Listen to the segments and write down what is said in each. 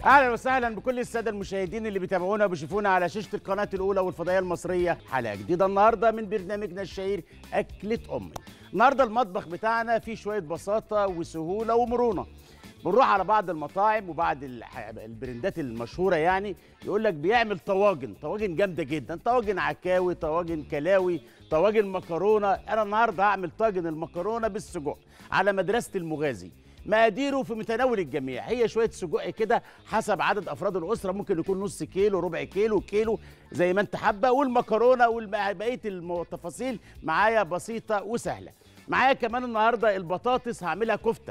اهلا وسهلا بكل الساده المشاهدين اللي بيتابعونا وبيشوفونا على شاشه القناه الاولى والفضائيه المصريه حلقه جديده النهارده من برنامجنا الشهير اكله امي النهارده المطبخ بتاعنا فيه شويه بساطه وسهوله ومرونه بنروح على بعض المطاعم وبعض الح- البرندات المشهوره يعني يقول لك بيعمل طواجن طواجن جامده جدا طواجن عكاوي طواجن كلاوي طواجن مكرونه انا النهارده هعمل طاجن المكرونه بالسجق على مدرسه المغازي مقاديره في متناول الجميع هي شويه سجق كده حسب عدد افراد الاسره ممكن يكون نص كيلو ربع كيلو كيلو زي ما انت حابه والمكرونه وبقيه التفاصيل معايا بسيطه وسهله معايا كمان النهارده البطاطس هعملها كفته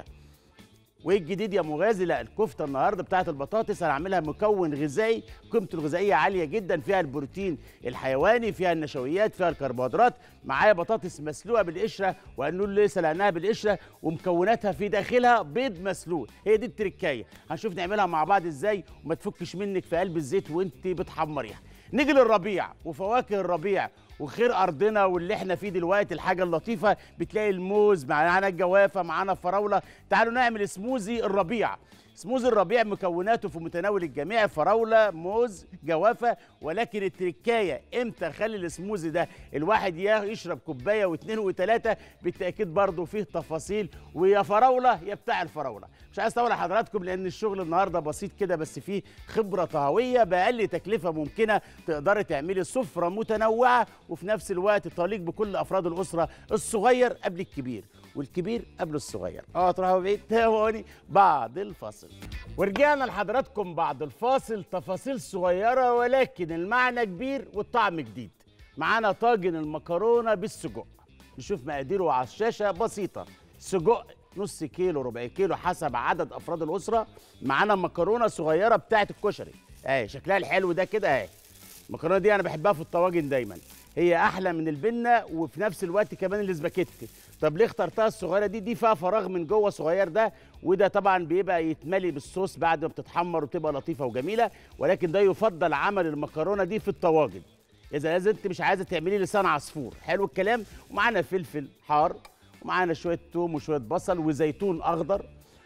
وايه الجديد يا مغازي لا الكفته النهارده بتاعت البطاطس هنعملها مكون غذائي قيمته الغذائيه عاليه جدا فيها البروتين الحيواني فيها النشويات فيها الكربوهيدرات معايا بطاطس مسلوقه بالقشره وهنقول ليه سلقناها بالقشره ومكوناتها في داخلها بيض مسلوق هي دي التركايه هنشوف نعملها مع بعض ازاي وما تفكش منك في قلب الزيت وانت بتحمريها نيجي للربيع وفواكه الربيع وخير ارضنا واللي احنا فيه دلوقتي الحاجه اللطيفه بتلاقي الموز معانا الجوافه معانا الفراوله تعالوا نعمل سموزي الربيع سموزي الربيع مكوناته في متناول الجميع فراوله موز جوافه ولكن التركايه امتى اخلي السموزي ده الواحد يا يشرب كوبايه واثنين وثلاثه بالتاكيد برضه فيه تفاصيل ويا فراوله يا بتاع الفراوله مش عايز اطول على حضراتكم لان الشغل النهارده بسيط كده بس فيه خبره طهويه باقل تكلفه ممكنه تقدري تعملي سفره متنوعه وفي نفس الوقت تليق بكل افراد الاسره الصغير قبل الكبير والكبير قبل الصغير اه تروحوا بعيد تابعوني بعد الفاصل ورجعنا لحضراتكم بعد الفاصل تفاصيل صغيره ولكن المعنى كبير والطعم جديد معانا طاجن المكرونه بالسجق نشوف مقاديره على الشاشه بسيطه سجق نص كيلو ربع كيلو حسب عدد افراد الاسره معانا مكرونه صغيره بتاعه الكشري اهي شكلها الحلو ده كده اهي المكرونه دي انا بحبها في الطواجن دايما هي احلى من البنه وفي نفس الوقت كمان الاسباجيتي طب ليه اخترتها الصغيره دي دي فيها فراغ من جوه صغير ده وده طبعا بيبقى يتملي بالصوص بعد ما بتتحمر وتبقى لطيفه وجميله ولكن ده يفضل عمل المكرونه دي في الطواجن اذا لازم انت مش عايزه تعملي لسان عصفور حلو الكلام ومعانا فلفل حار ومعانا شويه توم وشويه بصل وزيتون اخضر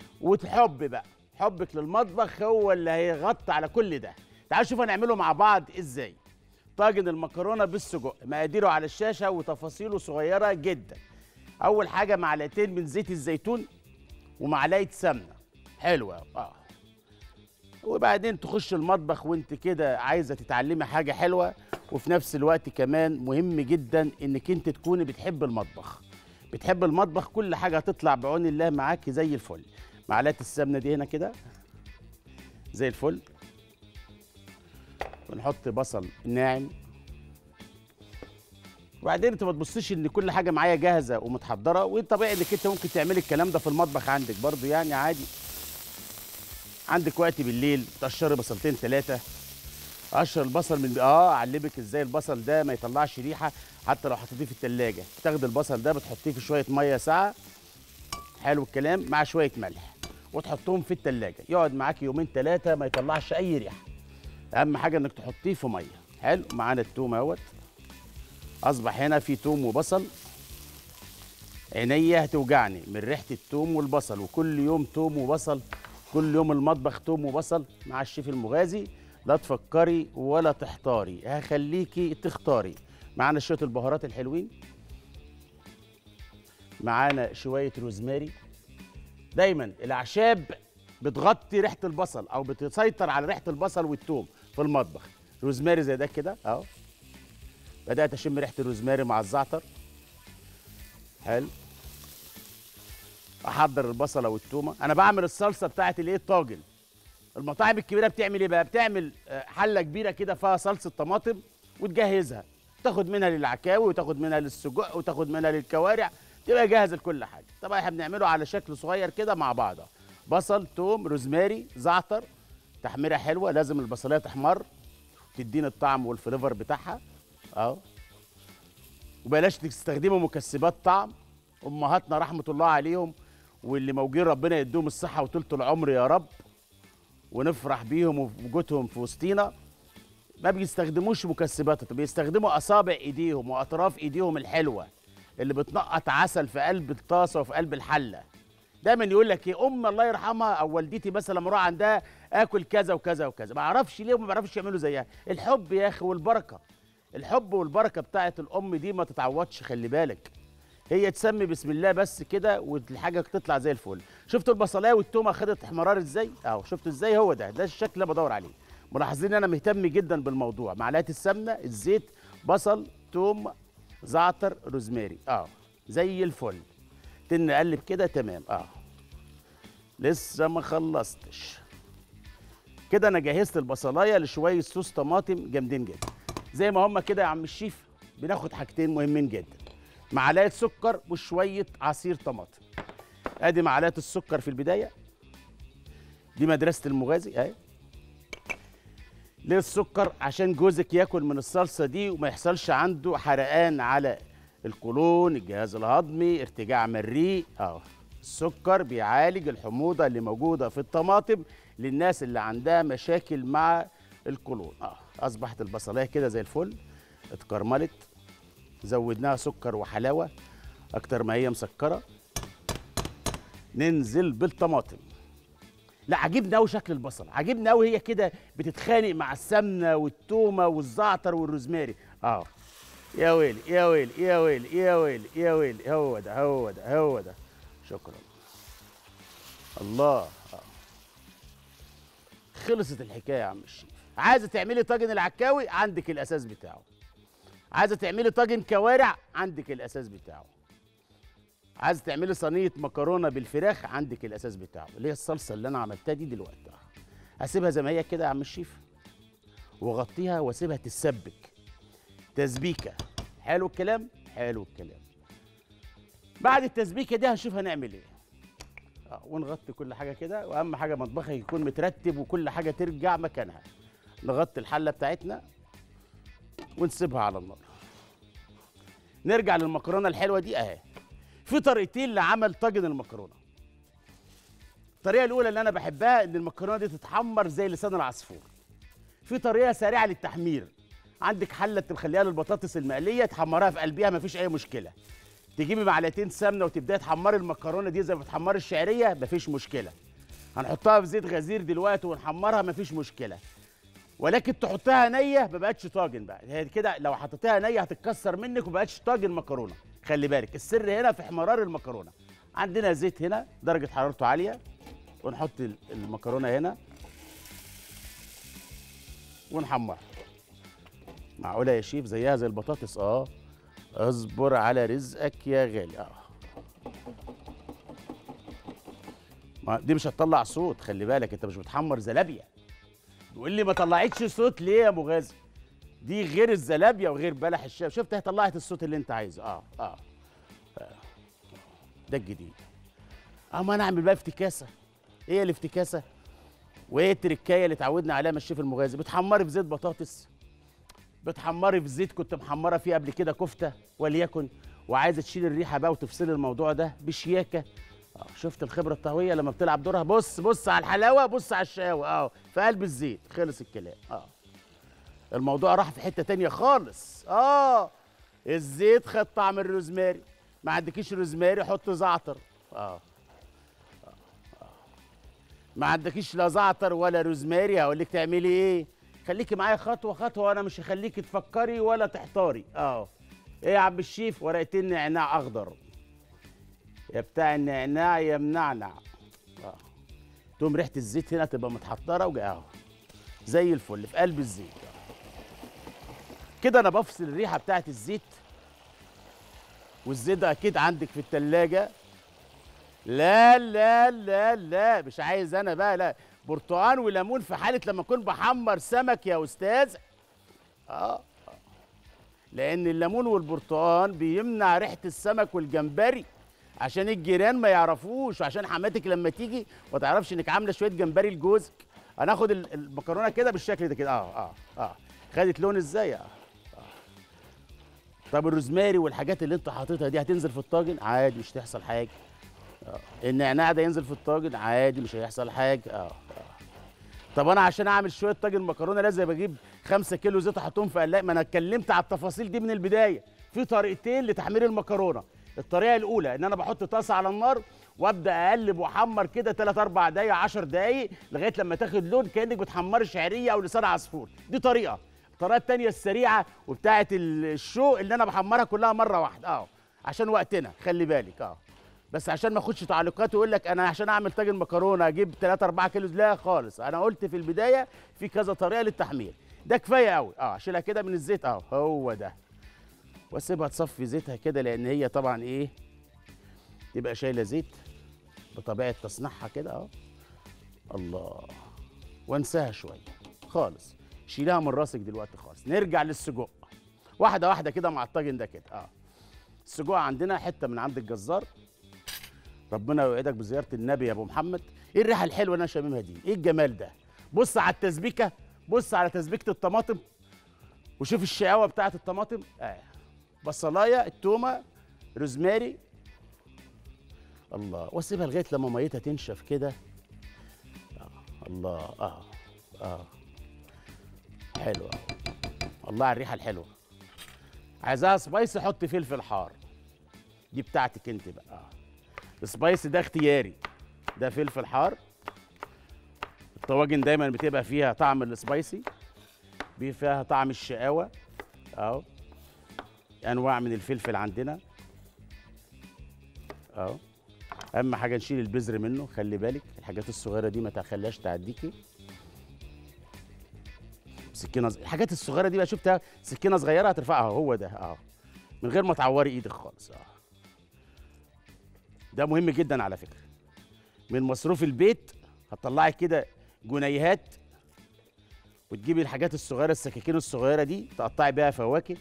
وحب بقى حبك للمطبخ هو اللي هيغطي على كل ده تعالوا نشوف هنعمله مع بعض ازاي طاجن المكرونه بالسجق مقاديره على الشاشه وتفاصيله صغيره جدا اول حاجه معلقتين من زيت الزيتون ومعلقه سمنه حلوه اه وبعدين تخش المطبخ وانت كده عايزه تتعلمي حاجه حلوه وفي نفس الوقت كمان مهم جدا انك انت تكوني بتحب المطبخ بتحب المطبخ كل حاجه هتطلع بعون الله معاكي زي الفل معلقه السمنه دي هنا كده زي الفل ونحط بصل ناعم وبعدين انت ما تبصيش ان كل حاجه معايا جاهزه ومتحضره وطبيعي انك انت ممكن تعملي الكلام ده في المطبخ عندك برضو يعني عادي عندك وقت بالليل تقشري بصلتين ثلاثه قشر البصل من اه اعلمك ازاي البصل ده ما يطلعش ريحه حتى لو حطيتيه في التلاجة تاخدي البصل ده بتحطيه في شويه ميه ساقعه حلو الكلام مع شويه ملح وتحطهم في التلاجة يقعد معاك يومين ثلاثه ما يطلعش اي ريحه اهم حاجه انك تحطيه في ميه حلو معانا التوم اهوت اصبح هنا في توم وبصل عينيا هتوجعني من ريحه التوم والبصل وكل يوم توم وبصل كل يوم المطبخ توم وبصل مع الشيف المغازي لا تفكري ولا تحتاري هخليكي تختاري معانا شويه البهارات الحلوين معانا شويه روزماري دايما الاعشاب بتغطي ريحه البصل او بتسيطر على ريحه البصل والثوم في المطبخ روزماري زي ده كده اهو بدات اشم ريحه الروزماري مع الزعتر حلو احضر البصله والثومه انا بعمل الصلصه بتاعت الايه الطاجن المطاعم الكبيره بتعمل ايه بقى بتعمل آه، حله كبيره كده فيها صلصه طماطم وتجهزها تاخد منها للعكاوي وتاخد منها للسجق وتاخد منها للكوارع تبقى جاهزه لكل حاجه طبعا احنا بنعمله على شكل صغير كده مع بعض أهو. بصل توم روزماري زعتر تحميره حلوه لازم البصليه تحمر تدينا الطعم والفليفر بتاعها اهو وبلاش تستخدموا مكسبات طعم امهاتنا رحمه الله عليهم واللي موجودين ربنا يديهم الصحه وطولة العمر يا رب ونفرح بيهم وبوجودهم في وسطينا ما بيستخدموش مكسبات بيستخدموا اصابع ايديهم واطراف ايديهم الحلوه اللي بتنقط عسل في قلب الطاسه وفي قلب الحله دايما يقول لك ايه ام الله يرحمها او والدتي مثلا لما اروح عندها اكل كذا وكذا وكذا ما اعرفش ليه وما بعرفش يعملوا زيها الحب يا اخي والبركه الحب والبركه بتاعت الام دي ما تتعوضش خلي بالك هي تسمي بسم الله بس كده والحاجه تطلع زي الفل شفتوا البصلايه والتومه خدت احمرار ازاي اهو شفتوا ازاي هو ده ده الشكل اللي بدور عليه ملاحظين ان انا مهتم جدا بالموضوع معلقه السمنه الزيت بصل توم زعتر روزماري اه زي الفل نقلب كده تمام اه لسه ما خلصتش كده انا جهزت البصلايه لشويه صوص طماطم جامدين جدا زي ما هم كده يا عم الشيف بناخد حاجتين مهمين جدا معلقه سكر وشويه عصير طماطم ادي معلقه السكر في البدايه دي مدرسه المغازي اهي ليه السكر عشان جوزك ياكل من الصلصه دي وما يحصلش عنده حرقان على القولون الجهاز الهضمي ارتجاع مريء اه السكر بيعالج الحموضه اللي موجوده في الطماطم للناس اللي عندها مشاكل مع القولون اه اصبحت البصلايه كده زي الفل اتكرملت زودناها سكر وحلاوه اكتر ما هي مسكره ننزل بالطماطم لا عجبني قوي شكل البصل عجبني قوي هي كده بتتخانق مع السمنه والتومه والزعتر والروزماري اه يا ويلي يا ويلي يا ويلي يا ويلي يا ويلي هو ده هو ده هو ده شكرا الله آه. خلصت الحكايه يا عم الشيف عايزه تعملي طاجن العكاوي عندك الاساس بتاعه عايزه تعملي طاجن كوارع عندك الاساس بتاعه عايزه تعملي صينيه مكرونه بالفراخ عندك الاساس بتاعه اللي هي الصلصه اللي انا عملتها دي دلوقتي هسيبها زي ما هي كده يا عم الشيف واغطيها واسيبها تتسبك تسبيكه حلو الكلام حلو الكلام بعد التسبيكه دي هنشوف هنعمل ايه اه ونغطي كل حاجه كده واهم حاجه مطبخك يكون مترتب وكل حاجه ترجع مكانها نغطي الحله بتاعتنا ونسيبها على النار نرجع للمكرونه الحلوه دي اهي في طريقتين لعمل طاجن المكرونه الطريقه الاولى اللي انا بحبها ان المكرونه دي تتحمر زي لسان العصفور في طريقه سريعه للتحمير عندك حله تخليها للبطاطس المقليه تحمرها في قلبها مفيش اي مشكله تجيبي معلقتين سمنه وتبداي تحمري المكرونه دي زي ما بتحمري الشعريه مفيش مشكله هنحطها في زيت غزير دلوقتي ونحمرها مفيش مشكله ولكن تحطها نيه ما بقتش طاجن بقى هي كده لو حطيتها نيه هتتكسر منك وما بقتش طاجن مكرونه خلي بالك السر هنا في احمرار المكرونه عندنا زيت هنا درجه حرارته عاليه ونحط المكرونه هنا ونحمرها معقوله يا شيف زيها زي البطاطس اه اصبر على رزقك يا غالي اه ما دي مش هتطلع صوت خلي بالك انت مش بتحمر زلابيا بيقول لي ما طلعتش صوت ليه يا مغازي دي غير الزلابيا وغير بلح الشام شفت هي طلعت الصوت اللي انت عايزه اه اه, آه. ده الجديد اما انا اعمل بقى افتكاسه ايه الافتكاسه وايه التركايه اللي اتعودنا عليها من الشيف المغازي بتحمري في زيت بطاطس بتحمري في زيت كنت محمره فيه قبل كده كفته وليكن وعايزه تشيل الريحه بقى وتفصلي الموضوع ده بشياكه اه شفت الخبره الطهويه لما بتلعب دورها بص بص على الحلاوه بص على الشقاوه اه في قلب الزيت خلص الكلام اه الموضوع راح في حته تانية خالص اه الزيت خد طعم الروزماري ما عندكيش روزماري حط زعتر اه ما عندكيش لا زعتر ولا روزماري هقول لك تعملي ايه خليكي معايا خطوه خطوه وانا مش هخليكي تفكري ولا تحتاري اه ايه يا عم الشيف ورقتين نعناع اخضر يا بتاع النعناع يا منعنع اه تقوم ريحه الزيت هنا تبقى متحضره وجاهه زي الفل في قلب الزيت كده انا بفصل الريحه بتاعت الزيت والزيت ده اكيد عندك في التلاجة لا لا لا لا مش عايز انا بقى لا برتقان وليمون في حاله لما اكون بحمر سمك يا استاذ اه لان الليمون والبرتقان بيمنع ريحه السمك والجمبري عشان الجيران ما يعرفوش وعشان حماتك لما تيجي ما تعرفش انك عامله شويه جمبري لجوزك هناخد المكرونه كده بالشكل ده كده اه اه اه خدت لون ازاي اه, آه. طب الروزماري والحاجات اللي انت حاططها دي هتنزل في الطاجن عادي مش تحصل حاجه اه النعناع ده ينزل في الطاجن عادي مش هيحصل حاجه اه, آه. طب انا عشان اعمل شويه طاجن مكرونه لازم بجيب 5 كيلو زيت احطهم في قلايه ما انا اتكلمت على التفاصيل دي من البدايه في طريقتين لتحمير المكرونه الطريقه الاولى ان انا بحط طاسه على النار وابدا اقلب واحمر كده 3 4 دقايق 10 دقايق لغايه لما تاخد لون كانك بتحمري شعريه او لسان عصفور دي طريقه الطريقه الثانيه السريعه وبتاعه الشو اللي انا بحمرها كلها مره واحده اه عشان وقتنا خلي بالك اه بس عشان ما اخدش تعليقات ويقول لك انا عشان اعمل طاجن مكرونه اجيب 3 4 كيلو لا خالص انا قلت في البدايه في كذا طريقه للتحمير ده كفايه قوي اه اشيلها كده من الزيت اه هو ده واسيبها تصفي زيتها كده لان هي طبعا ايه تبقى شايله زيت بطبيعه تصنيعها كده اه الله وانساها شويه خالص شيلها من راسك دلوقتي خالص نرجع للسجق واحده واحده كده مع الطاجن ده كده اه السجق عندنا حته من عند الجزار ربنا يوعدك بزياره النبي يا ابو محمد ايه الريحه الحلوه اللي انا شاممها دي ايه الجمال ده بص على التسبيكه بص على تسبيكه الطماطم وشوف الشقاوه بتاعه الطماطم اه بصلايه التومه روزماري الله واسيبها لغايه لما ميتها تنشف كده آه. الله اه اه حلوه الله على الريحه الحلوه عايزاها سبايسي حط فلفل حار دي بتاعتك انت بقى اه السبايسي ده اختياري ده فلفل حار الطواجن دايما بتبقى فيها طعم السبايسي بيبقى فيها طعم الشقاوه اهو انواع من الفلفل عندنا اهو اهم حاجه نشيل البذر منه خلي بالك الحاجات الصغيره دي ما تخليهاش تعديكي سكينه ز... الحاجات الصغيره دي بقى شفتها سكينه صغيره هترفعها هو ده اه من غير ما تعوري ايدك خالص اه ده مهم جدا على فكره من مصروف البيت هتطلعي كده جنيهات وتجيبي الحاجات الصغيره السكاكين الصغيره دي تقطعي بيها فواكه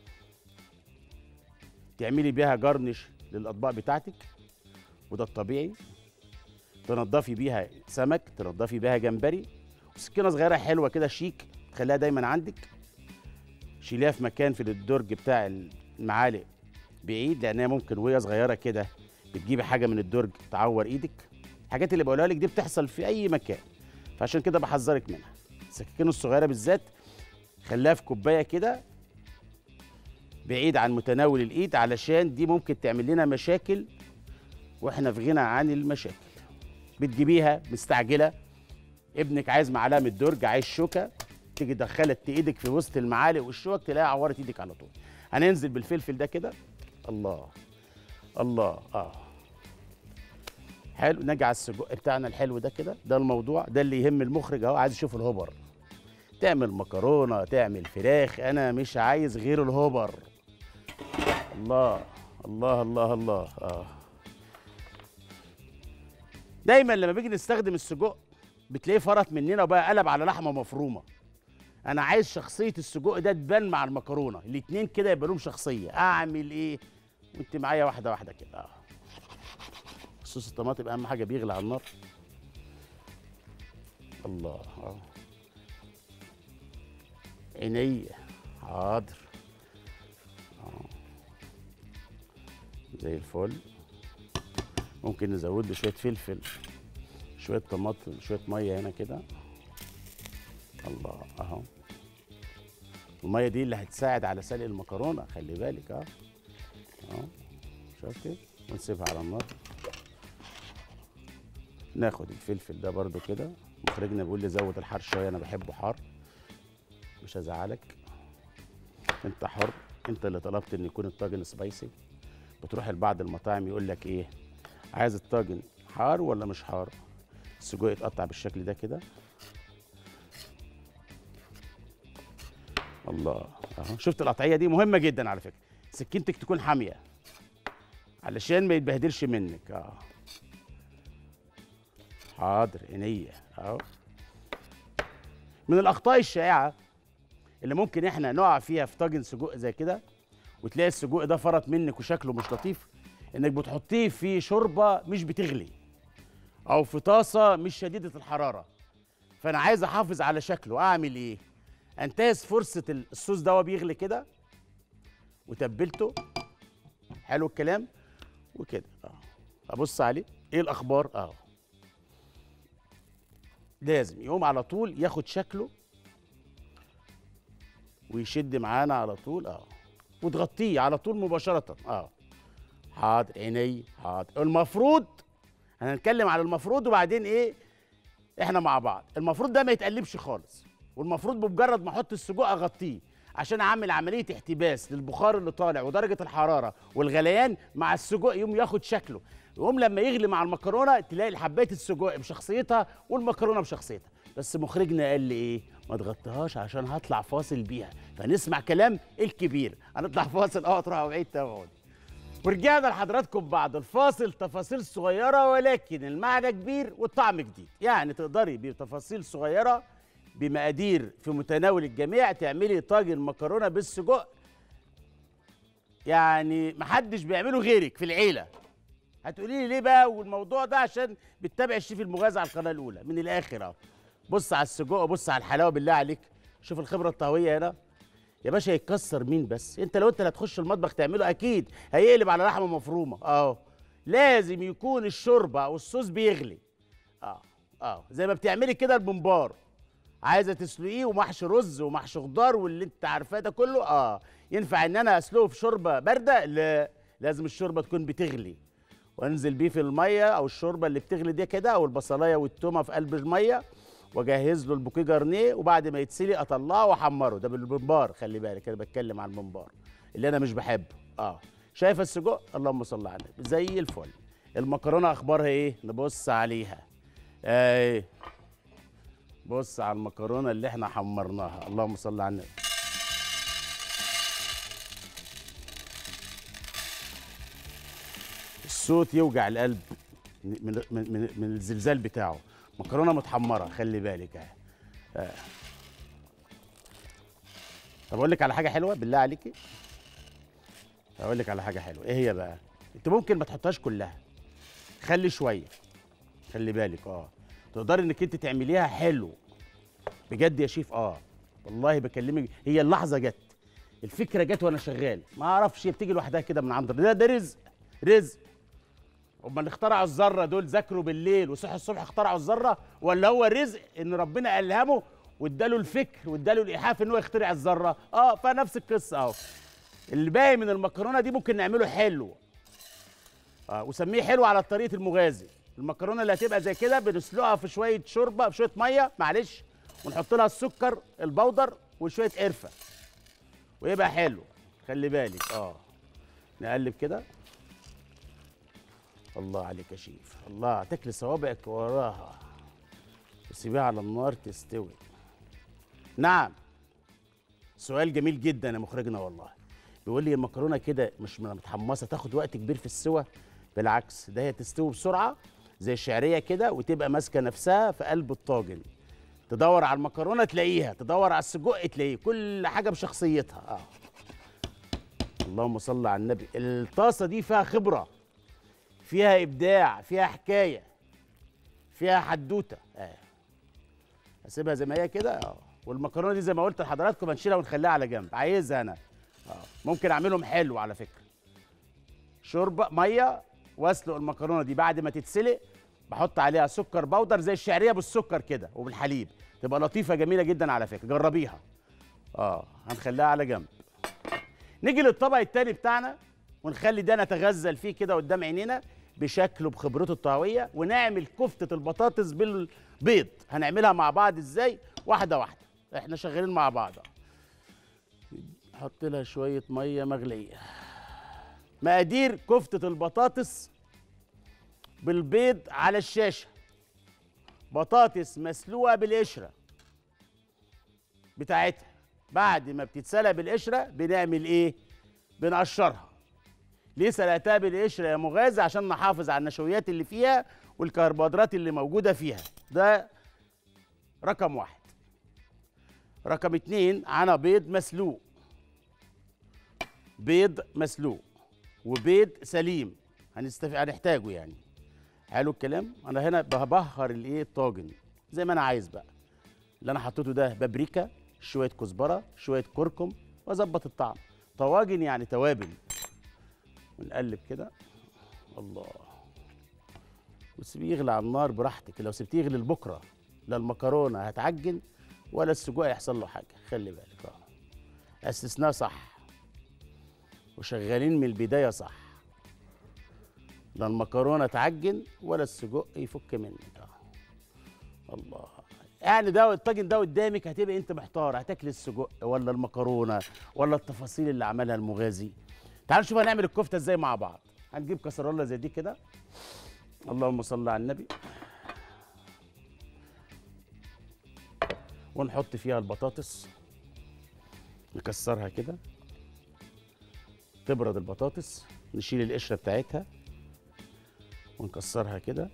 تعملي بيها جرنش للاطباق بتاعتك وده الطبيعي تنضفي بيها سمك تنضفي بيها جمبري وسكينه صغيره حلوه كده شيك تخليها دايما عندك شيليها في مكان في الدرج بتاع المعالق بعيد لانها ممكن وهي صغيره كده بتجيبي حاجه من الدرج تعور ايدك الحاجات اللي بقولها لك دي بتحصل في اي مكان فعشان كده بحذرك منها السكاكين الصغيره بالذات خليها في كوبايه كده بعيد عن متناول الايد علشان دي ممكن تعمل لنا مشاكل واحنا في غنى عن المشاكل بتجيبيها مستعجله ابنك عايز معلقه من الدرج عايز شوكه تيجي تدخلت ايدك في وسط المعالق والشوك تلاقيها عورت ايدك على طول هننزل بالفلفل ده كده الله الله اه حلو نجي على السجق بتاعنا الحلو ده كده ده الموضوع ده اللي يهم المخرج اهو عايز يشوف الهبر تعمل مكرونه تعمل فراخ انا مش عايز غير الهبر الله الله الله الله اه دايما لما بيجي نستخدم السجق بتلاقيه فرط مننا وبقى قلب على لحمه مفرومه انا عايز شخصيه السجق ده تبان مع المكرونه الاتنين كده يبقى لهم شخصيه اعمل ايه وانت معايا واحده واحده كده اه صوص الطماطم اهم حاجه بيغلي على النار الله اه عينيا حاضر اه زي الفل ممكن نزود له شويه فلفل شويه طماطم شويه ميه هنا كده الله اهو الميه دي اللي هتساعد على سلق المكرونه خلي بالك اه اهو شفتي ونسيبها على النار ناخد الفلفل ده برده كده مخرجنا بيقول لي زود الحار شويه انا بحبه حار مش هزعلك انت حر انت اللي طلبت ان يكون الطاجن سبايسي بتروح لبعض المطاعم يقول لك ايه عايز الطاجن حار ولا مش حار السجق يتقطع بالشكل ده كده الله اهو شفت القطعيه دي مهمه جدا على فكره سكينتك تكون حاميه علشان ما يتبهدلش منك اه حاضر عينيا اهو من الاخطاء الشائعه اللي ممكن احنا نقع فيها في طاجن سجق زي كده وتلاقي السجق ده فرط منك وشكله مش لطيف انك بتحطيه في شوربه مش بتغلي او في طاسه مش شديده الحراره فانا عايز احافظ على شكله اعمل ايه انتهز فرصه الصوص ده وهو بيغلي كده وتبلته حلو الكلام وكده اه ابص عليه ايه الاخبار اه لازم يقوم على طول ياخد شكله ويشد معانا على طول اه وتغطيه على طول مباشره اه حاضر عيني حاضر المفروض هنتكلم على المفروض وبعدين ايه احنا مع بعض المفروض ده ما يتقلبش خالص والمفروض بمجرد ما احط السجق اغطيه عشان اعمل عمليه احتباس للبخار اللي طالع ودرجه الحراره والغليان مع السجق يقوم ياخد شكله يقوم لما يغلي مع المكرونه تلاقي حبايه السجق بشخصيتها والمكرونه بشخصيتها بس مخرجنا قال لي ايه ما تغطيهاش عشان هطلع فاصل بيها فنسمع كلام الكبير هنطلع فاصل اه تروح بعيد تابعوني ورجعنا لحضراتكم بعد الفاصل تفاصيل صغيرة ولكن المعنى كبير والطعم جديد يعني تقدري بتفاصيل صغيرة بمقادير في متناول الجميع تعملي طاجن مكرونة بالسجق يعني محدش بيعمله غيرك في العيلة هتقولي لي ليه بقى والموضوع ده عشان بتتابع الشيف المغازي على القناة الأولى من الآخر أهو بص على السجق وبص على الحلاوة بالله عليك شوف الخبرة الطهوية هنا يا باشا يتكسر مين بس انت لو انت اللي هتخش المطبخ تعمله اكيد هيقلب على لحمه مفرومه اه لازم يكون الشوربه او الصوص بيغلي اه اه زي ما بتعملي كده الممبار عايزه تسلقيه ومحشي رز ومحشي خضار واللي انت عارفاه ده كله اه ينفع ان انا اسلقه في شوربه بارده لا لازم الشوربه تكون بتغلي وانزل بيه في الميه او الشوربه اللي بتغلي دي كده او البصلايه والتومه في قلب الميه واجهز له البوكيه جارنيه وبعد ما يتسلق اطلعه واحمره ده بالممبار خلي بالك انا بتكلم عن الممبار اللي انا مش بحبه اه شايف السجق اللهم صل على النبي زي الفل المكرونه اخبارها ايه نبص عليها ايه بص على المكرونه اللي احنا حمرناها اللهم صل على النبي الصوت يوجع القلب من من من, من الزلزال بتاعه مكرونه متحمره خلي بالك اهي آه. طب اقول لك على حاجه حلوه بالله عليكي اقول لك على حاجه حلوه ايه هي بقى انت ممكن ما تحطهاش كلها خلي شويه خلي بالك اه تقدري انك انت تعمليها حلو بجد يا شيف اه والله بكلمك هي اللحظه جت الفكره جت وانا شغال ما اعرفش هي بتيجي لوحدها كده من عند ده ده رزق رزق هم اللي اخترعوا الذره دول ذاكروا بالليل وصحوا الصبح اخترعوا الذره ولا هو رزق ان ربنا الهمه واداله الفكر واداله الايحاء ان هو يخترع الذره اه فنفس القصه اهو اللي باقي من المكرونه دي ممكن نعمله حلو اه وسميه حلو على طريقه المغازي المكرونه اللي هتبقى زي كده بنسلقها في شويه شوربه في شويه ميه معلش ونحط لها السكر البودر وشويه قرفه ويبقى حلو خلي بالك اه نقلب كده الله عليك يا شيف الله تاكلي صوابعك وراها وسيبيها على النار تستوي نعم سؤال جميل جدا يا مخرجنا والله بيقول لي المكرونه كده مش متحمصه تاخد وقت كبير في السوى بالعكس ده هي تستوي بسرعه زي الشعريه كده وتبقى ماسكه نفسها في قلب الطاجن تدور على المكرونه تلاقيها تدور على السجق تلاقيه كل حاجه بشخصيتها اه اللهم صل على النبي الطاسه دي فيها خبره فيها ابداع فيها حكايه فيها حدوته اه اسيبها زي ما هي كده اه والمكرونه دي زي ما قلت لحضراتكم هنشيلها ونخليها على جنب عايزها انا اه ممكن اعملهم حلو على فكره شوربه ميه واسلق المكرونه دي بعد ما تتسلق بحط عليها سكر بودر زي الشعريه بالسكر كده وبالحليب تبقى لطيفه جميله جدا على فكره جربيها اه هنخليها على جنب نيجي للطبق التاني بتاعنا ونخلي ده نتغزل فيه كده قدام عينينا بشكله بخبرته الطهويه ونعمل كفته البطاطس بالبيض هنعملها مع بعض ازاي واحده واحده احنا شغالين مع بعض نحط لها شويه ميه مغليه مقادير كفته البطاطس بالبيض على الشاشه بطاطس مسلوقه بالقشره بتاعتها بعد ما بتتسلق بالقشره بنعمل ايه بنقشرها ليه سلقتها بالقشره يا مغازي عشان نحافظ على النشويات اللي فيها والكربوهيدرات اللي موجوده فيها ده رقم واحد رقم اتنين عنا بيض مسلوق بيض مسلوق وبيض سليم هنستف... هنحتاجه يعني حلو الكلام انا هنا ببهر الايه الطاجن زي ما انا عايز بقى اللي انا حطيته ده بابريكا شويه كزبره شويه كركم واظبط الطعم طواجن يعني توابل ونقلب كده الله وسيبيه يغلي على النار براحتك لو سبتيه يغلي لبكره لا المكرونه هتعجن ولا السجق هيحصل له حاجه خلي بالك اه اسسناه صح وشغالين من البدايه صح لا المكرونه تعجن ولا السجق يفك منك آه. الله يعني ده الطاجن ده قدامك هتبقى انت محتار هتاكل السجق ولا المكرونه ولا التفاصيل اللي عملها المغازي تعالوا نشوف هنعمل الكفته ازاي مع بعض هنجيب كسرولة زي دي كده اللهم صل على النبي ونحط فيها البطاطس نكسرها كده تبرد البطاطس نشيل القشره بتاعتها ونكسرها كده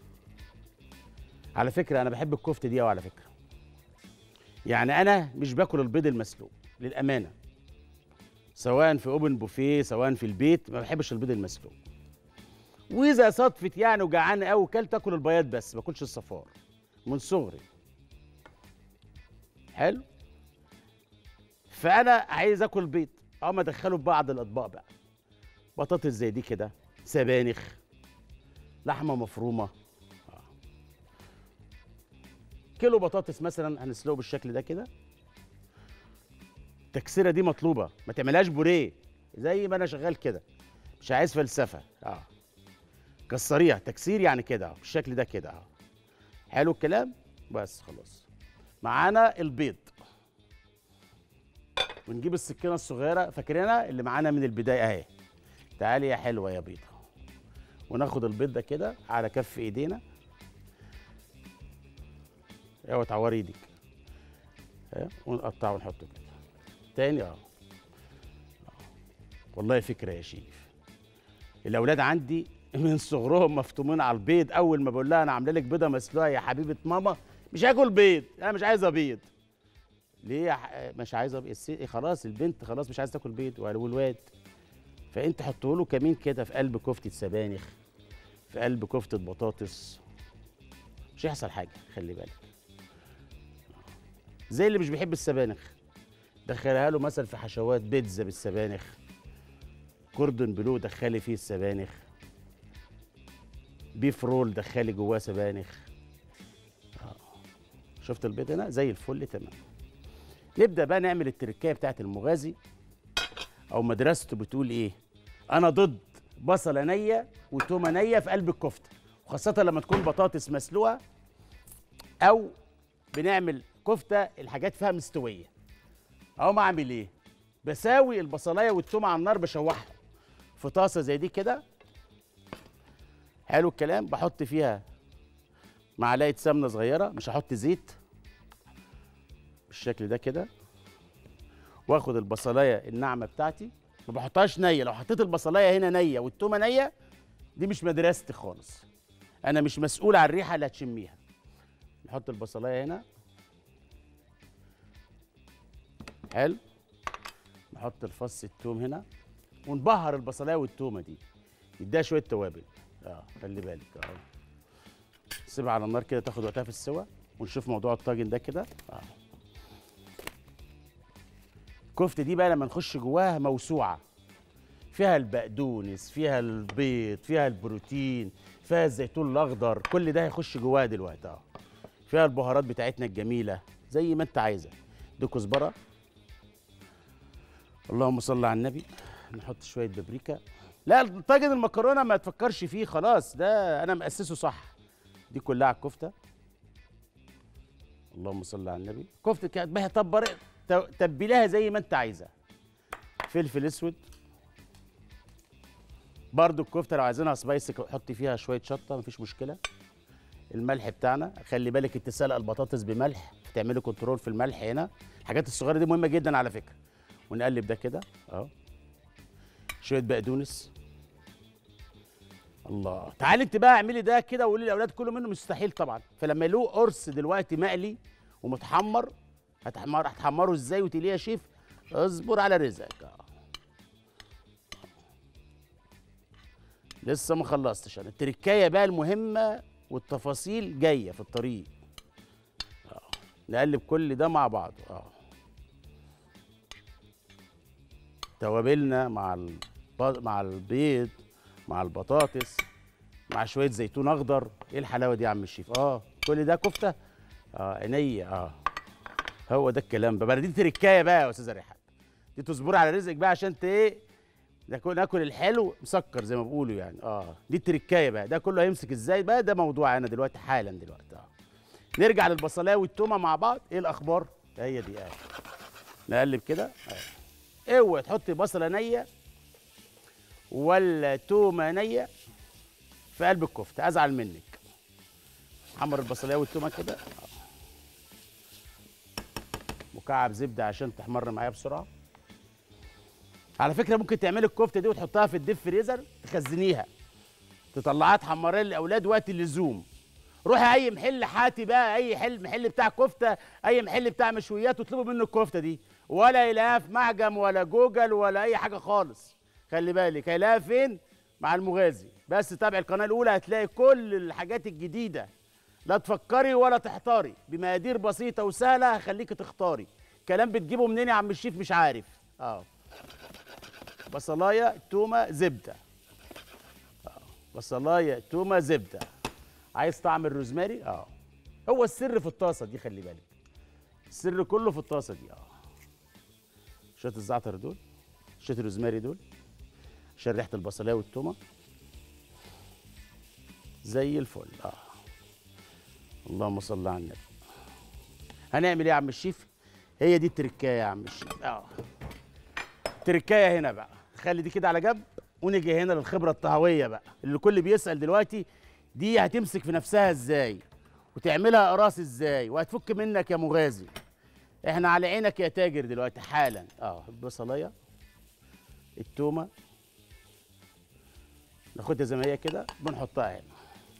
على فكره انا بحب الكفته دي قوي على فكره يعني انا مش باكل البيض المسلوق للامانه سواء في اوبن بوفيه سواء في البيت ما بحبش البيض المسلوق واذا صدفت يعني وجعان قوي وكلت اكل البياض بس ما اكلش الصفار من صغري حلو فانا عايز اكل بيض اقوم ادخله في بعض الاطباق بقى بطاطس زي دي كده سبانخ لحمه مفرومه آه. كيلو بطاطس مثلا هنسلقه بالشكل ده كده التكسيره دي مطلوبه ما تعملهاش بوريه زي ما انا شغال كده مش عايز فلسفه اه كسريها تكسير يعني كده بالشكل ده كده اه حلو الكلام بس خلاص معانا البيض ونجيب السكينه الصغيره فاكرينها اللي معانا من البدايه اهي تعالي يا حلوه يا بيضه وناخد البيض ده كده على كف ايدينا اوعى تعوري ايدك ها ونقطعه ونحطه كده تاني اه والله فكره يا شيف الاولاد عندي من صغرهم مفتومين على البيض اول ما بقول لها انا عامله لك بيضه مسلوقه يا حبيبه ماما مش هاكل بيض انا مش عايزه بيض ليه يا ح... مش عايزه بيض الس- خلاص البنت خلاص مش عايزه تاكل بيض والواد فانت حطه له كمين كده في قلب كفته سبانخ في قلب كفته بطاطس مش هيحصل حاجه خلي بالك زي اللي مش بيحب السبانخ دخلها له مثلا في حشوات بيتزا بالسبانخ كوردون بلو دخلي فيه السبانخ بيف رول دخلي جواه سبانخ آه. شفت البيض هنا زي الفل تمام نبدا بقى نعمل التركايه بتاعت المغازي او مدرسته بتقول ايه انا ضد بصله نيه وتومه نيه في قلب الكفته وخاصه لما تكون بطاطس مسلوقه او بنعمل كفته الحاجات فيها مستويه اقوم اعمل ايه بساوي البصلايه والتومه على النار بشوحهم في طاسه زي دي كده حلو الكلام بحط فيها معلقه سمنه صغيره مش هحط زيت بالشكل ده كده واخد البصلايه الناعمه بتاعتي ما بحطهاش نيه لو حطيت البصلايه هنا نيه والتومه نيه دي مش مدرستي خالص انا مش مسؤول عن الريحه اللي هتشميها نحط البصلايه هنا حلو نحط الفص التوم هنا ونبهر البصلايه والتومه دي يديها شويه توابل اه خلي بالك اه سيبها على النار كده تاخد وقتها في السوا ونشوف موضوع الطاجن ده كده اه الكفته دي بقى لما نخش جواها موسوعه فيها البقدونس فيها البيض فيها البروتين فيها الزيتون الاخضر كل ده هيخش جواها دلوقتي اه فيها البهارات بتاعتنا الجميله زي ما انت عايزه دي كزبره اللهم صل على النبي نحط شويه بابريكا لا طاجن المكرونه ما تفكرش فيه خلاص ده انا مأسسه صح دي كلها على الكفته اللهم صل على النبي كفته كانت بها طب تبليها زي ما انت عايزه فلفل اسود برضو الكفته لو عايزينها سبايسي حطي فيها شويه شطه مفيش مشكله الملح بتاعنا خلي بالك انت سلق البطاطس بملح تعملي كنترول في الملح هنا الحاجات الصغيره دي مهمه جدا على فكره ونقلب ده كده اهو شويه بقدونس الله تعالي انت بقى اعملي ده كده وقولي للاولاد كله منه مستحيل طبعا فلما يلاقوا قرص دلوقتي مقلي ومتحمر هتحمر هتحمره ازاي وتقليه يا شيف اصبر على رزقك اه لسه ما خلصتش انا التركايه بقى المهمه والتفاصيل جايه في الطريق اه نقلب كل ده مع بعض اه توابلنا مع الب... مع البيض مع البطاطس مع شويه زيتون اخضر ايه الحلاوه دي يا عم الشيف اه كل ده كفته اه عينيا اه هو ده الكلام بقى دي تركايه بقى يا استاذه ريحان دي تصبري على رزقك بقى عشان ت ايه ناكل ناكل الحلو مسكر زي ما بيقولوا يعني اه دي التركايه بقى ده كله هيمسك ازاي بقى ده موضوع انا دلوقتي حالا دلوقتي اه نرجع للبصلايه والتومه مع بعض ايه الاخبار هي دي اه نقلب كده اه اوعى تحطي بصله نيه ولا تومه نيه في قلب الكفته ازعل منك حمر البصلايه والتومه كده آه. مكعب زبده عشان تحمر معايا بسرعه على فكره ممكن تعملي الكفته دي وتحطها في الديب فريزر تخزنيها تطلعها تحمريها للاولاد وقت اللزوم روحي اي محل حاتي بقى اي حل محل بتاع كفته اي محل بتاع مشويات واطلبوا منه الكفته دي ولا يلاقيها في معجم ولا جوجل ولا اي حاجه خالص خلي بالك هيلاقيها فين مع المغازي بس تابع القناه الاولى هتلاقي كل الحاجات الجديده لا تفكري ولا تحتاري بمقادير بسيطه وسهله هخليكي تختاري كلام بتجيبه منين يا عم الشيف مش عارف اه بصلايه تومه زبده آه. بصلايه تومه زبده عايز طعم الروزماري اه هو السر في الطاسه دي خلي بالك السر كله في الطاسه دي اه شويه الزعتر دول شويه الروزماري دول عشان ريحه البصلايه والتومه زي الفل اه اللهم صل على النبي هنعمل ايه يا عم الشيف هي دي التركايه يا عم الشيف اه تركايه هنا بقى خلي دي كده على جنب ونيجي هنا للخبره الطهويه بقى اللي الكل بيسال دلوقتي دي هتمسك في نفسها ازاي وتعملها قراص ازاي وهتفك منك يا مغازي احنا على عينك يا تاجر دلوقتي حالا اه البصلايه التومه ناخدها زي ما هي كده بنحطها هنا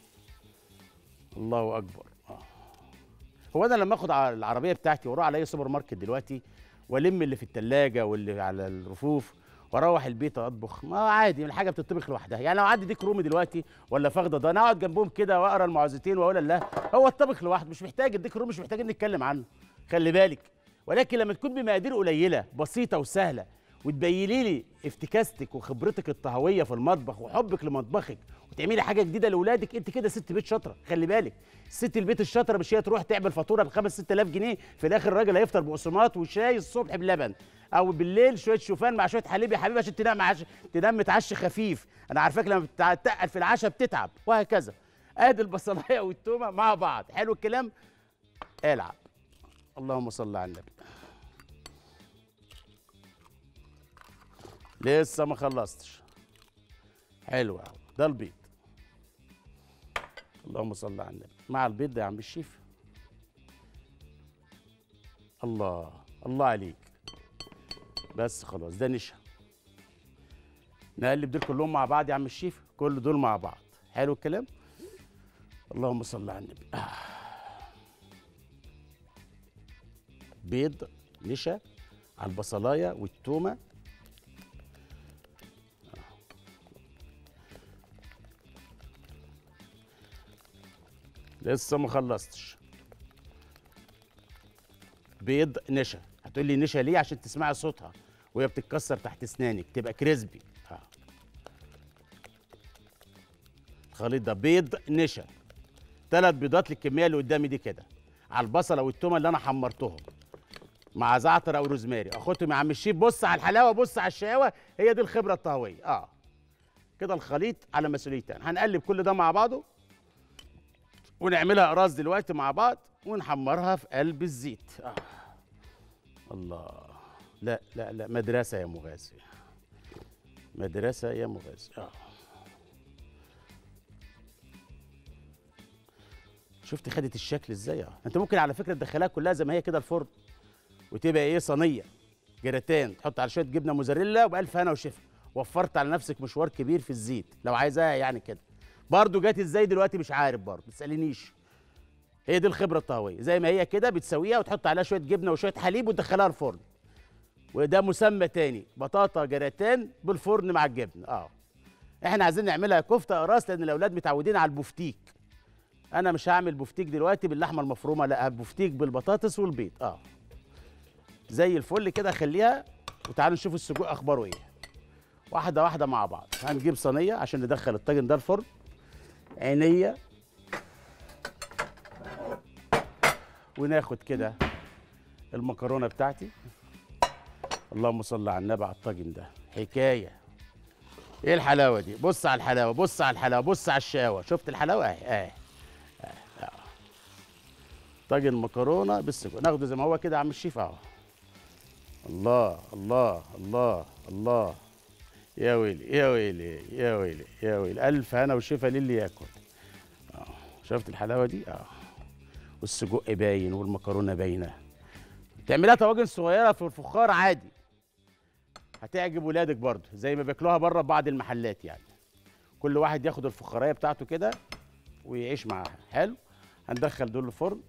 الله اكبر اه هو انا لما اخد ع- العربيه بتاعتي واروح على اي سوبر ماركت دلوقتي والم اللي في التلاجة واللي على الرفوف واروح البيت اطبخ ما عادي الحاجه بتطبخ لوحدها يعني لو عندي ديك رومي دلوقتي ولا فخده ده انا اقعد جنبهم كده واقرا المعوذتين واقول لا هو الطبخ لوحده مش محتاج الديك رومي مش محتاج نتكلم عنه خلي بالك ولكن لما تكون بمقادير قليله بسيطه وسهله وتبيني لي افتكاستك وخبرتك الطهويه في المطبخ وحبك لمطبخك وتعملي حاجه جديده لاولادك انت كده ست بيت شاطره خلي بالك ست البيت الشاطره مش هي تروح تعمل فاتوره ب 5 6000 جنيه في الاخر الراجل هيفطر بقسماط وشاي الصبح بلبن او بالليل شويه شوفان مع شويه حليب يا حبيبي عشان تنام عش... تنام متعشي خفيف انا عارفاك لما بتتقل في العشاء بتتعب وهكذا ادي البصلايه والتومه مع بعض حلو الكلام العب اللهم صل على النبي لسه ما خلصتش حلو قوي ده البيض اللهم صل على النبي مع البيض ده يا عم الشيف الله الله عليك بس خلاص ده نشا نقلب دول كلهم مع بعض يا عم الشيف كل دول مع بعض حلو الكلام اللهم صل على النبي آه. بيض نشا على البصلايه والتومه لسه ما خلصتش بيض نشا هتقول لي نشا ليه عشان تسمعي صوتها وهي بتتكسر تحت اسنانك تبقى كريسبي ها الخليط ده بيض نشا ثلاث بيضات للكميه اللي قدامي دي كده على البصله والتومه اللي انا حمرتهم مع زعتر او روزماري اخدهم يا عم الشيف بص على الحلاوه بص على الشقاوه هي دي الخبره الطهويه اه كده الخليط على مسؤوليتي أنا. هنقلب كل ده مع بعضه ونعملها اقراص دلوقتي مع بعض ونحمرها في قلب الزيت آه. الله لا لا لا مدرسه يا مغازي مدرسه يا مغازي اه شفت خدت الشكل ازاي اه انت ممكن على فكره تدخلها كلها زي ما هي كده الفرن وتبقى ايه صينيه جراتان تحط على شويه جبنه موزاريلا وبالف هنا وشفا وفرت على نفسك مشوار كبير في الزيت لو عايزاها يعني كده برضه جات ازاي دلوقتي مش عارف برضه ما تسالنيش هي دي الخبره الطهويه زي ما هي كده بتسويها وتحط عليها شويه جبنه وشويه حليب وتدخلها الفرن وده مسمى تاني بطاطا جراتان بالفرن مع الجبن اه احنا عايزين نعملها كفته قراص لان الاولاد متعودين على البفتيك انا مش هعمل بفتيك دلوقتي باللحمه المفرومه لا بفتيك بالبطاطس والبيض اه زي الفل كده خليها وتعالوا نشوف السجق اخباره ايه واحده واحده مع بعض هنجيب صينيه عشان ندخل الطاجن ده الفرن عينيه وناخد كده المكرونه بتاعتي اللهم صل على النبي على الطاجن ده حكايه ايه الحلاوه دي بص على الحلاوه بص على الحلاوه بص على الشقاوه شفت الحلاوه اهي اهي أهي. أهي. طاجن مكرونه بالسجق ناخده زي ما هو كده يا عم الشيف اهو الله الله الله الله يا ويلي يا ويلي يا ويلي يا ويلي الف هنا وشفا للي ياكل اه شفت الحلاوه دي اه والسجق باين والمكرونه باينه تعملها طواجن صغيره في الفخار عادي هتعجب ولادك برضه زي ما بياكلوها بره بعض المحلات يعني كل واحد ياخد الفخاريه بتاعته كده ويعيش معاها حلو هندخل دول الفرن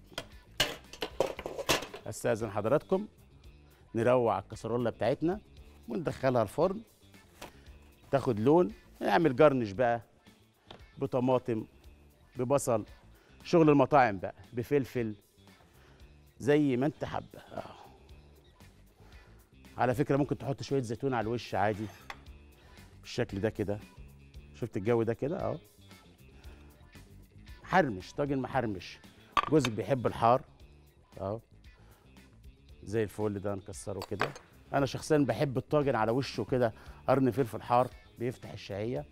استاذن حضراتكم نروع الكسرولة بتاعتنا وندخلها الفرن تاخد لون نعمل جرنش بقى بطماطم ببصل شغل المطاعم بقى بفلفل زي ما انت حابه آه. على فكره ممكن تحط شويه زيتون على الوش عادي بالشكل ده كده شفت الجو ده كده اهو محرمش طاجن محرمش جوزك بيحب الحار اهو زي الفل ده نكسره كده انا شخصيا بحب الطاجن على وشه كده قرن فلفل حار بيفتح الشهيه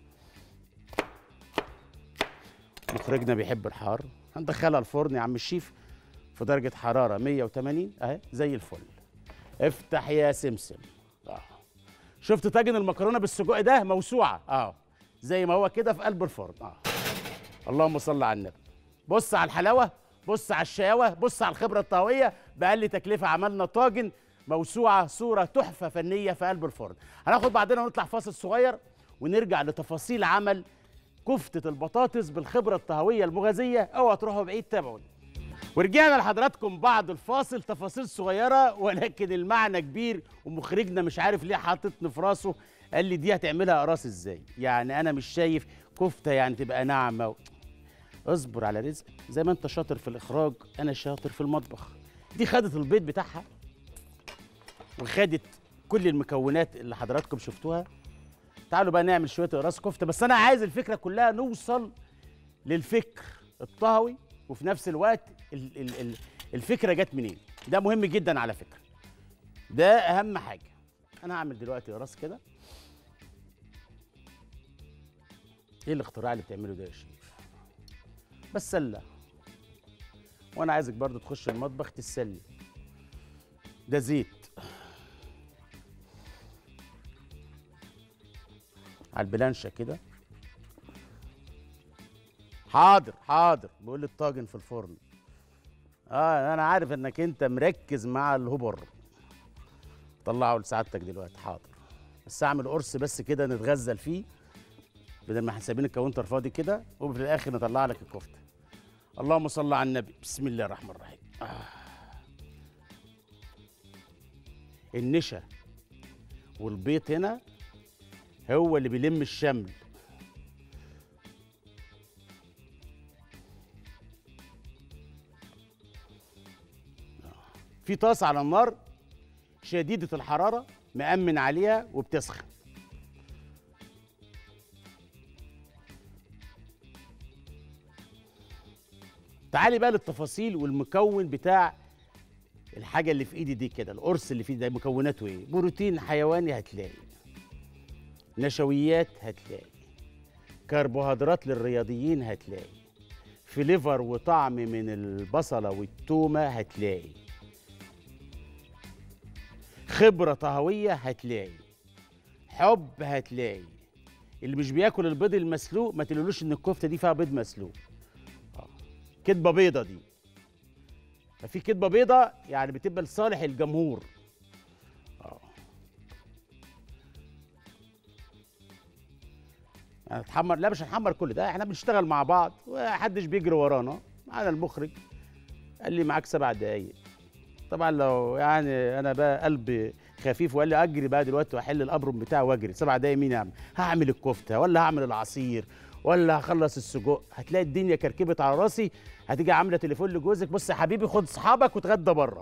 مخرجنا بيحب الحار هندخلها الفرن يا عم الشيف في درجه حراره 180 اهي زي الفل افتح يا سمسم اه شفت طاجن المكرونه بالسجق ده موسوعه اه زي ما هو كده في قلب الفرن اه اللهم صل على النبي بص على الحلاوه بص على الشقاوه بص على الخبره الطهويه باقل تكلفه عملنا طاجن موسوعه صوره تحفه فنيه في قلب الفرن هناخد بعدين ونطلع فاصل صغير ونرجع لتفاصيل عمل كفته البطاطس بالخبره الطهويه المغازيه اوعى تروحوا بعيد تابعوني ورجعنا لحضراتكم بعد الفاصل تفاصيل صغيره ولكن المعنى كبير ومخرجنا مش عارف ليه حاططني في راسه قال لي دي هتعملها قراص ازاي يعني انا مش شايف كفته يعني تبقى ناعمه و... اصبر على رزقك زي ما انت شاطر في الاخراج انا شاطر في المطبخ دي خدت البيض بتاعها وخدت كل المكونات اللي حضراتكم شفتوها تعالوا بقى نعمل شويه اقراص كفته بس انا عايز الفكره كلها نوصل للفكر الطهوي وفي نفس الوقت ال ال ال الفكره جت منين ده مهم جدا على فكره ده اهم حاجه انا هعمل دلوقتي راس كده ايه الاختراع اللي بتعمله ده يا شيف بس سله وانا عايزك برضو تخش المطبخ تسلي ده زيت على البلانشه كده حاضر حاضر بيقول لي الطاجن في الفرن اه انا عارف انك انت مركز مع الهبر طلعه لسعادتك دلوقتي حاضر بس اعمل قرص بس كده نتغزل فيه بدل ما احنا سايبين الكاونتر فاضي كده وفي الاخر نطلع لك الكفته اللهم صل على النبي بسم الله الرحمن الرحيم آه. النشا والبيض هنا هو اللي بيلم الشمل في طاسه على النار شديده الحراره مأمن عليها وبتسخن تعالي بقى للتفاصيل والمكون بتاع الحاجه اللي في ايدي دي كده القرص اللي في ايدي ده مكوناته ايه بروتين حيواني هتلاقي نشويات هتلاقي كربوهيدرات للرياضيين هتلاقي فليفر وطعم من البصله والتومه هتلاقي خبره طهويه هتلاقي حب هتلاقي اللي مش بياكل البيض المسلوق ما تقولوش ان الكفته دي فيها بيض مسلوق آه. كدبه بيضه دي ففي كدبه بيضه يعني بتبقى لصالح الجمهور اه هنتحمر لا مش هنحمر كل ده احنا بنشتغل مع بعض ومحدش بيجري ورانا معانا المخرج قال لي معاك سبع دقايق طبعا لو يعني انا بقى قلبي خفيف وقال لي اجري بقى دلوقتي واحل الابرم بتاعي واجري سبع دقايق مين يعمل هعمل الكفته ولا هعمل العصير ولا هخلص السجق هتلاقي الدنيا كركبت على راسي هتيجي عامله تليفون لجوزك بص يا حبيبي خد اصحابك وتغدى بره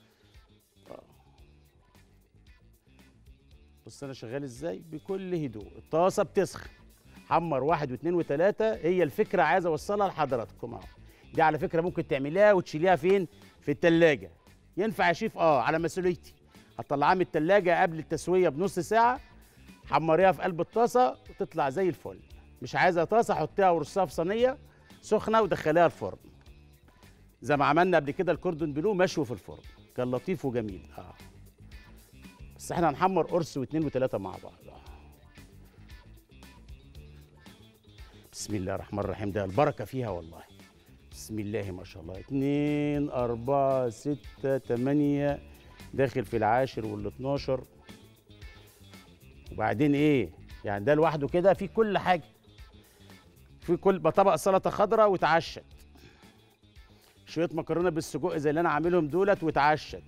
بص انا شغال ازاي بكل هدوء الطاسه بتسخن حمر واحد واثنين وثلاثه هي الفكره عايز اوصلها لحضراتكم اهو دي على فكره ممكن تعمليها وتشيليها فين في التلاجة ينفع يا شيف اه على مسؤوليتي هتطلعها من التلاجة قبل التسويه بنص ساعه حمريها في قلب الطاسه وتطلع زي الفل مش عايزه طاسه حطيها ورصها في صينيه سخنه ودخليها الفرن زي ما عملنا قبل كده الكوردون بلو مشوي في الفرن كان لطيف وجميل اه بس احنا هنحمر قرص واثنين وثلاثه مع بعض آه. بسم الله الرحمن الرحيم ده البركه فيها والله بسم الله ما شاء الله اتنين أربعة ستة تمانية داخل في العاشر والاتناشر وبعدين ايه يعني ده لوحده كده في كل حاجة في كل طبق سلطة خضراء واتعشت شوية مكرونة بالسجق زي اللي أنا عاملهم دولت واتعشت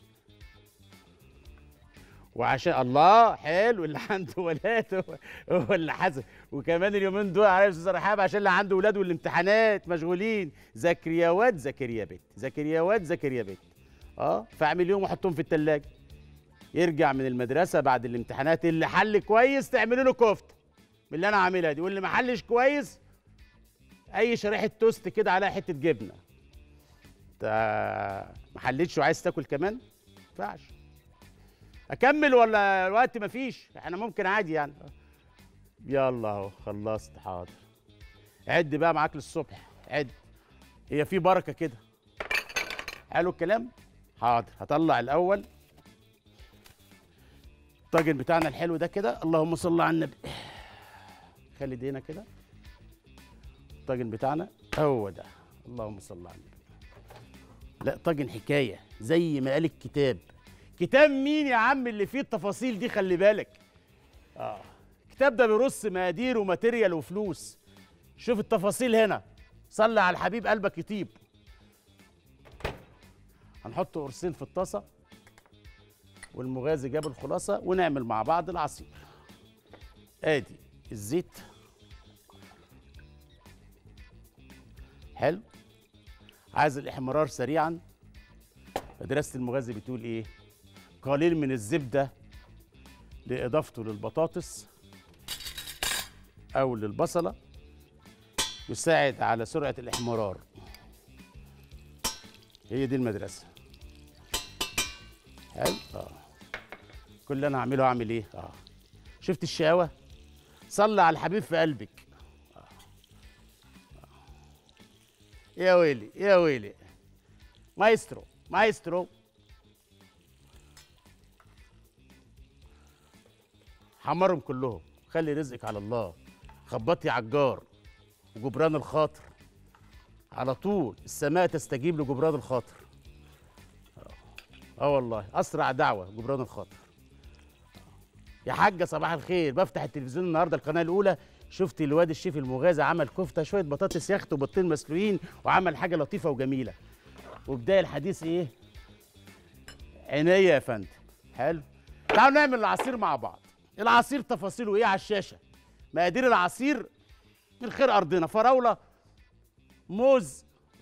وعشان الله حلو اللي عنده ولاد هو- هو اللي حاسب وكمان اليومين دول عارف استاذ رحاب عشان اللي عنده ولاد والامتحانات مشغولين ذاكر يا واد ذاكر يا بيت ذاكر يا واد ذاكر يا بيت اه فاعمل يوم وحطهم في التلاجة يرجع من المدرسة بعد الامتحانات اللي حل كويس تعملوا له كفتة من اللي انا عاملها دي واللي ما حلش كويس اي شريحة توست كده عليها حتة جبنة انت ما حلتش وعايز تاكل كمان ما ينفعش اكمل ولا الوقت مفيش احنا ممكن عادي يعني يلا اهو خلصت حاضر عد بقى معاك للصبح عد هي في بركه كده حلو الكلام حاضر هطلع الاول الطاجن بتاعنا الحلو ده كده اللهم صل على النبي خلي ايدينا كده الطاجن بتاعنا هو ده اللهم صل على النبي لا طاجن حكايه زي ما قال الكتاب كتاب مين يا عم اللي فيه التفاصيل دي خلي بالك اه الكتاب ده بيرص مقادير وماتيريال وفلوس شوف التفاصيل هنا صلي على الحبيب قلبك يطيب هنحط قرصين في الطاسه والمغازي جاب الخلاصه ونعمل مع بعض العصير ادي الزيت حلو عايز الاحمرار سريعا مدرسه المغازي بتقول ايه قليل من الزبده لاضافته للبطاطس او للبصله يساعد على سرعه الاحمرار هي دي المدرسه حلو اه كل اللي انا اعمله اعمل ايه اه شفت الشقاوه صلي على الحبيب في قلبك آه. آه. يا ويلي يا ويلي مايسترو مايسترو حمرهم كلهم خلي رزقك على الله خبطي عجار وجبران الخاطر على طول السماء تستجيب لجبران الخاطر اه آه والله اسرع دعوه جبران الخاطر يا حاجه صباح الخير بفتح التلفزيون النهارده القناه الاولى شفت الواد الشيف المغازي عمل كفته شويه بطاطس يخت وبطين مسلوقين وعمل حاجه لطيفه وجميله وبدايه الحديث ايه عينيا يا فندم حلو تعالوا نعمل العصير مع بعض العصير تفاصيله ايه على الشاشه مقادير العصير من خير ارضنا فراوله موز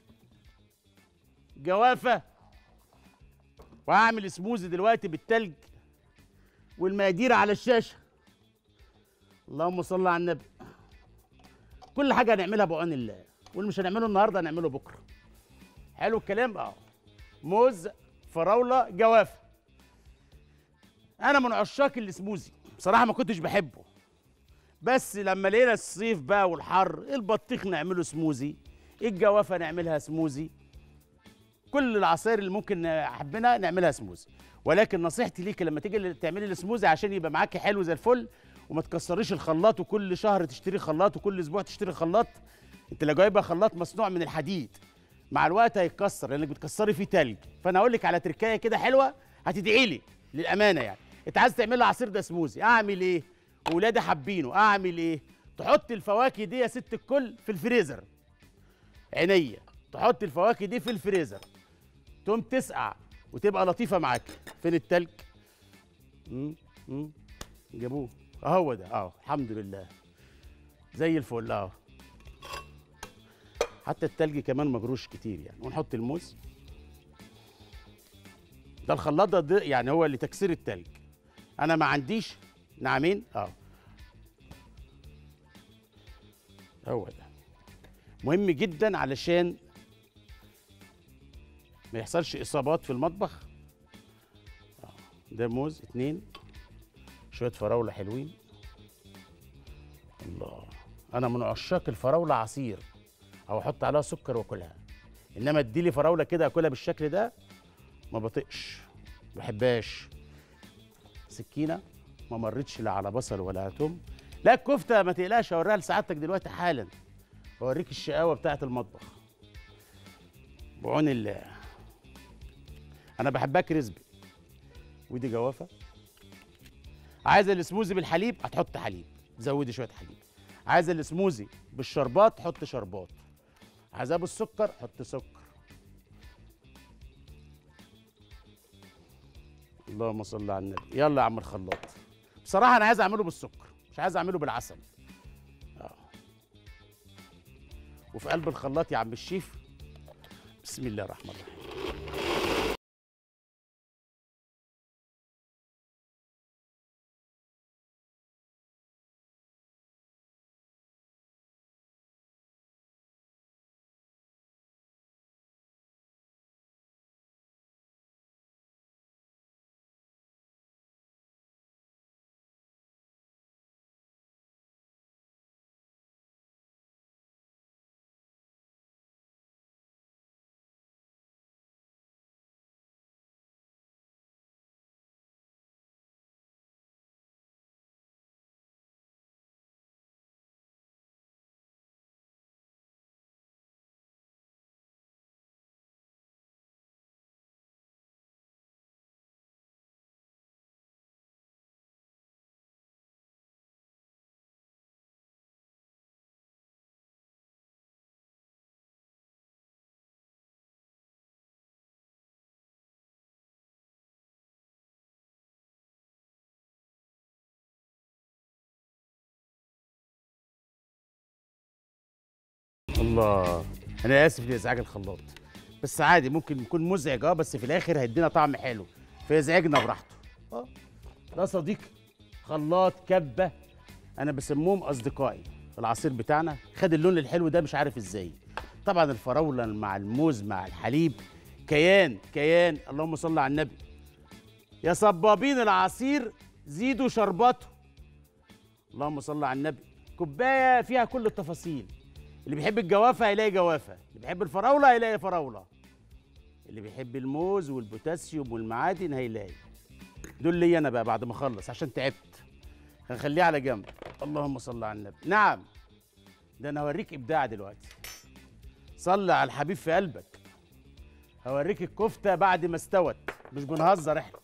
جوافه وهعمل سموزي دلوقتي بالتلج والمقادير على الشاشه اللهم صل على النبي كل حاجه هنعملها بعون الله واللي مش هنعمله النهارده هنعمله بكره حلو الكلام اه موز فراوله جوافه انا من عشاق السموزي بصراحه ما كنتش بحبه بس لما لقينا الصيف بقى والحر البطيخ نعمله سموزي الجوافه نعملها سموزي كل العصائر اللي ممكن حبنا نعملها سموزي ولكن نصيحتي ليك لما تيجي تعملي السموزي عشان يبقى معاكي حلو زي الفل وما تكسريش الخلاط وكل شهر تشتري خلاط وكل اسبوع تشتري خلاط انت لو جايبه خلاط مصنوع من الحديد مع الوقت هيتكسر لانك بتكسري فيه تلج فانا اقول لك على تركايه كده حلوه هتدعي لي للامانه يعني انت عايز تعمل لي عصير ده سموزي اعمل ايه ولادي حابينه اعمل ايه تحط الفواكه دي يا ست الكل في الفريزر عينيا تحط الفواكه دي في الفريزر تقوم تسقع وتبقى لطيفه معاك فين التلج مم، مم. جابوه اهو ده اهو الحمد لله زي الفل اهو حتى التلج كمان مجروش كتير يعني ونحط الموز ده الخلاط ده, ده يعني هو اللي تكسير التلج انا ما عنديش نعمين اه هو ده مهم جدا علشان ما يحصلش اصابات في المطبخ آه. ده موز اتنين شويه فراوله حلوين الله انا من عشاق الفراوله عصير او احط عليها سكر واكلها انما اديلي فراوله كده اكلها بالشكل ده ما بطقش ما بحبهاش سكينه ما مرتش لا على بصل ولا توم لا الكفته ما تقلقش اوريها لسعادتك دلوقتي حالا اوريك الشقاوه بتاعه المطبخ بعون الله انا بحبها كريسبي ودي جوافه عايزه السموزي بالحليب هتحط حليب زودي شويه حليب عايزه السموزي بالشربات حط شربات عايزاه بالسكر حط سكر اللهم صل على النبي يلا يا عم الخلاط بصراحه انا عايز اعمله بالسكر مش عايز اعمله بالعسل اه وفي قلب الخلاط يا عم الشيف بسم الله الرحمن الرحيم الله انا اسف لازعاج الخلاط بس عادي ممكن يكون مزعج اه بس في الاخر هيدينا طعم حلو فيزعجنا براحته اه ده صديقي خلاط كبه انا بسموهم اصدقائي العصير بتاعنا خد اللون الحلو ده مش عارف ازاي طبعا الفراوله مع الموز مع الحليب كيان كيان اللهم صل على النبي يا صبابين العصير زيدوا شربته اللهم صل على النبي كوبايه فيها كل التفاصيل اللي بيحب الجوافه هيلاقي جوافه اللي بيحب الفراوله هيلاقي فراوله اللي بيحب الموز والبوتاسيوم والمعادن هيلاقي دول لي انا بقى بعد ما اخلص عشان تعبت هنخليه على جنب اللهم صل على النبي نعم ده انا هوريك ابداع دلوقتي صلي على الحبيب في قلبك هوريك الكفته بعد ما استوت مش بنهزر احنا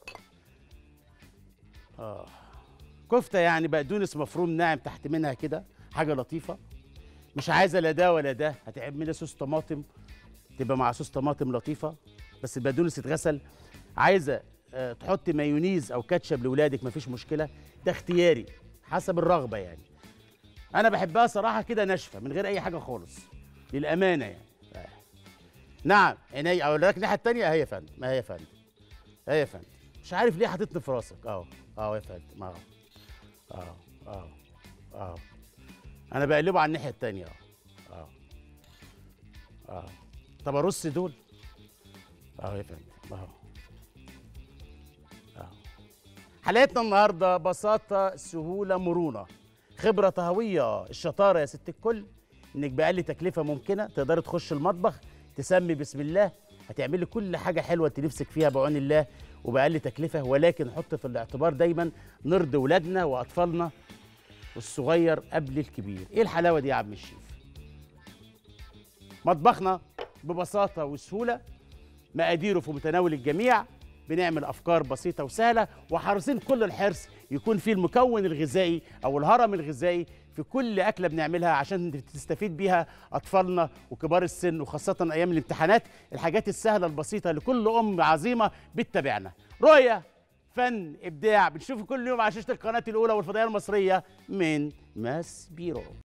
اه كفته يعني بقدونس مفروم ناعم تحت منها كده حاجه لطيفه مش عايزه لا ده ولا ده هتعملي صوص طماطم تبقى مع صوص طماطم لطيفه بس البقدونس يتغسل عايزه آه، تحطي مايونيز او كاتشب لاولادك مفيش مشكله ده اختياري حسب الرغبه يعني انا بحبها صراحه كده ناشفه من غير اي حاجه خالص للامانه يعني آه. نعم عيني اقول لك الناحيه الثانيه اهي يا فندم ما هي يا فندم اهي يا فندم مش عارف ليه حاططني في راسك اهو اهو يا فندم اهو اهو اهو اهو انا بقلبه على الناحيه التانية اهو اه اه طب ارص دول اهو يا فندم اهو اهو حلقتنا النهارده بساطه سهوله مرونه خبره طهويه الشطاره يا ست الكل انك باقل تكلفه ممكنه تقدري تخش المطبخ تسمي بسم الله هتعملي كل حاجه حلوه انت نفسك فيها بعون الله وباقل تكلفه ولكن حط في الاعتبار دايما نرضي ولادنا واطفالنا الصغير قبل الكبير ايه الحلاوه دي يا عم الشيف مطبخنا ببساطه وسهوله مقاديره في متناول الجميع بنعمل افكار بسيطه وسهله وحريصين كل الحرص يكون فيه المكون الغذائي او الهرم الغذائي في كل اكله بنعملها عشان تستفيد بيها اطفالنا وكبار السن وخاصه ايام الامتحانات الحاجات السهله البسيطه لكل ام عظيمه بتتابعنا رؤيه فن ابداع بنشوفه كل يوم على شاشه القناه الاولى والفضائيه المصريه من ماس بيرو